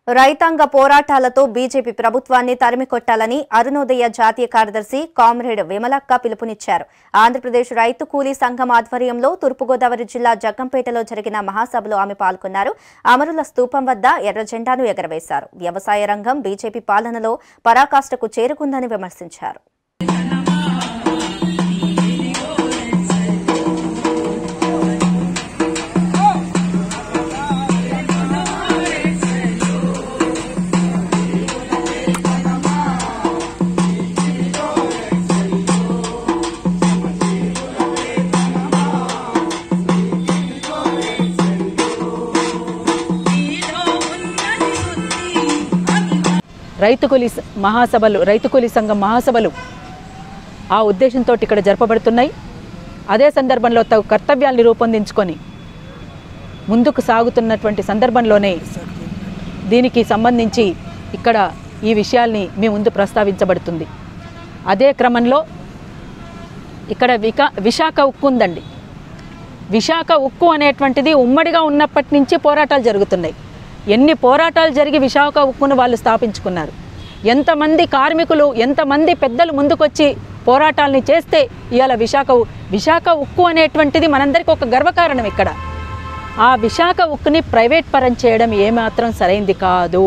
రైతాంగ పోరాటాలతో బీజేపీ ప్రభుత్వాన్ని తరిమికొట్టాలని అరుణోదయ జాతీయ కార్యదర్శి కామ్రేడ్ విమలక్క పిలుపునిచ్చారు ఆంధ్రప్రదేశ్ రైతు కూలీ సంఘం ఆధ్వర్యంలో తూర్పుగోదావరి జిల్లా జగ్గంపేటలో జరిగిన మహాసభలో ఆమె పాల్గొన్నారు అమరుల స్తూపం వద్ద ఎర్ర జెండాను ఎగరవేశారు వ్యవసాయ రంగం బీజేపీ పాలనలో పరాకాష్ఠకు చేరుకుందని విమర్శించారు రైతు కూలీ స- మహాసభలు రైతు కూలీ సంఘం మహాసభలు ఆ ఉద్దేశంతో ఇక్కడ జరపబడుతున్నాయి అదే సందర్భంలో తగు కర్తవ్యాల్ని రూపొందించుకొని ముందుకు సాగుతున్నటువంటి సందర్భంలోనే దీనికి సంబంధించి ఇక్కడ ఈ విషయాల్ని మీ ముందు ప్రస్తావించబడుతుంది అదే క్రమంలో ఇక్కడ వికా విశాఖ ఉక్కు ఉందండి విశాఖ ఉక్కు అనేటువంటిది ఉమ్మడిగా ఉన్నప్పటి నుంచి పోరాటాలు జరుగుతున్నాయి ఎన్ని పోరాటాలు జరిగి విశాఖ ఉక్కును వాళ్ళు స్థాపించుకున్నారు ఎంతమంది కార్మికులు ఎంతమంది పెద్దలు ముందుకొచ్చి పోరాటాలని చేస్తే ఇవాళ విశాఖ ఉ- విశాఖ ఉక్కు అనేటువంటిది మనందరికీ ఒక గర్వకారణం ఇక్కడ ఆ విశాఖ ఉక్కుని ప్రైవేట్ పరం చేయడం ఏమాత్రం సరైంది కాదు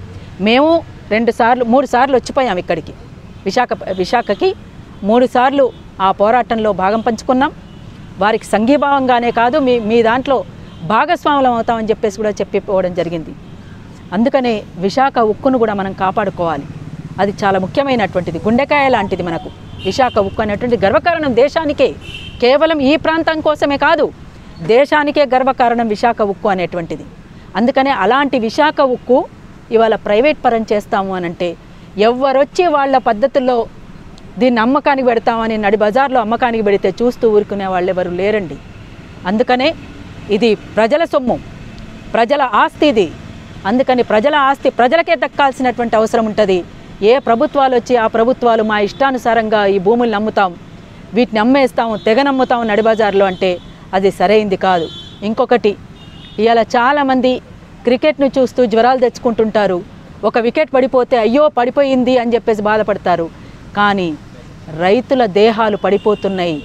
మేము రెండు సార్లు మూడు సార్లు వచ్చిపోయాం ఇక్కడికి విశాఖ విశాఖకి మూడు సార్లు ఆ పోరాటంలో భాగం పంచుకున్నాం వారికి సంఘీభావంగానే కాదు మీ మీ దాంట్లో భాగస్వాములం అవుతామని చెప్పేసి కూడా చెప్పిపోవడం జరిగింది అందుకనే విశాఖ ఉక్కును కూడా మనం కాపాడుకోవాలి అది చాలా ముఖ్యమైనటువంటిది గుండెకాయ లాంటిది మనకు విశాఖ ఉక్కు అనేటువంటి గర్వకారణం దేశానికే కేవలం ఈ ప్రాంతం కోసమే కాదు దేశానికే గర్వకారణం విశాఖ ఉక్కు అనేటువంటిది అందుకనే అలాంటి విశాఖ ఉక్కు ఇవాళ ప్రైవేట్ పరం చేస్తాము అని అంటే ఎవరొచ్చి వాళ్ళ పద్ధతుల్లో దీన్ని అమ్మకానికి పెడతామని నడి బజార్లో అమ్మకానికి పెడితే చూస్తూ ఊరుకునే వాళ్ళు ఎవరు లేరండి అందుకనే ఇది ప్రజల సొమ్ము ప్రజల ఆస్తి ఇది అందుకని ప్రజల ఆస్తి ప్రజలకే దక్కాల్సినటువంటి అవసరం ఉంటుంది ఏ ప్రభుత్వాలు వచ్చి ఆ ప్రభుత్వాలు మా ఇష్టానుసారంగా ఈ భూముల్ని అమ్ముతాం వీటిని అమ్మేస్తాం తెగ నమ్ముతాం నడి బజార్లో అంటే అది సరైంది కాదు ఇంకొకటి ఇవాళ చాలామంది క్రికెట్ను చూస్తూ జ్వరాలు తెచ్చుకుంటుంటారు ఒక వికెట్ పడిపోతే అయ్యో పడిపోయింది అని చెప్పేసి బాధపడతారు కానీ రైతుల దేహాలు పడిపోతున్నాయి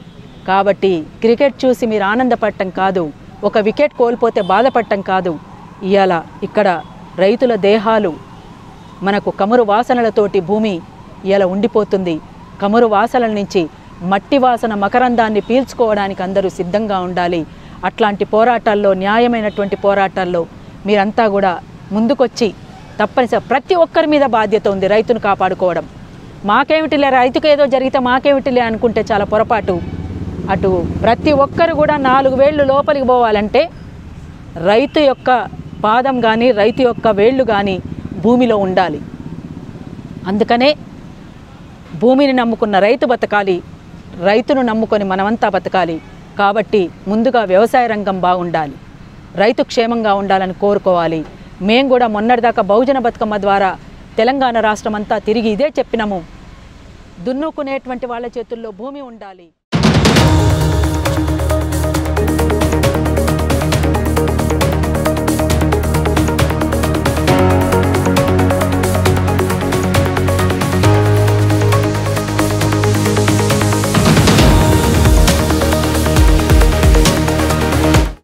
కాబట్టి క్రికెట్ చూసి మీరు ఆనందపడటం కాదు ఒక వికెట్ కోల్పోతే బాధపడటం కాదు ఇవాళ ఇక్కడ రైతుల దేహాలు మనకు కమురు వాసనలతోటి భూమి ఇలా ఉండిపోతుంది కమురు వాసనల నుంచి మట్టి వాసన మకరందాన్ని పీల్చుకోవడానికి అందరూ సిద్ధంగా ఉండాలి అట్లాంటి పోరాటాల్లో న్యాయమైనటువంటి పోరాటాల్లో మీరంతా కూడా ముందుకొచ్చి తప్పనిసరి ప్రతి ఒక్కరి మీద బాధ్యత ఉంది రైతును కాపాడుకోవడం మాకేమిటిలే రైతుకు ఏదో జరిగితే మాకేమిటిలే అనుకుంటే చాలా పొరపాటు అటు ప్రతి ఒక్కరు కూడా నాలుగు వేళ్ళు లోపలికి పోవాలంటే రైతు యొక్క పాదం కానీ రైతు యొక్క వేళ్ళు కానీ భూమిలో ఉండాలి అందుకనే భూమిని నమ్ముకున్న రైతు బతకాలి రైతును నమ్ముకొని మనమంతా బతకాలి కాబట్టి ముందుగా వ్యవసాయ రంగం బాగుండాలి రైతు క్షేమంగా ఉండాలని కోరుకోవాలి మేము కూడా మొన్నటిదాకా బహుజన బతుకమ్మ ద్వారా తెలంగాణ రాష్ట్రం అంతా తిరిగి ఇదే చెప్పినాము దున్నుకునేటువంటి వాళ్ళ చేతుల్లో భూమి ఉండాలి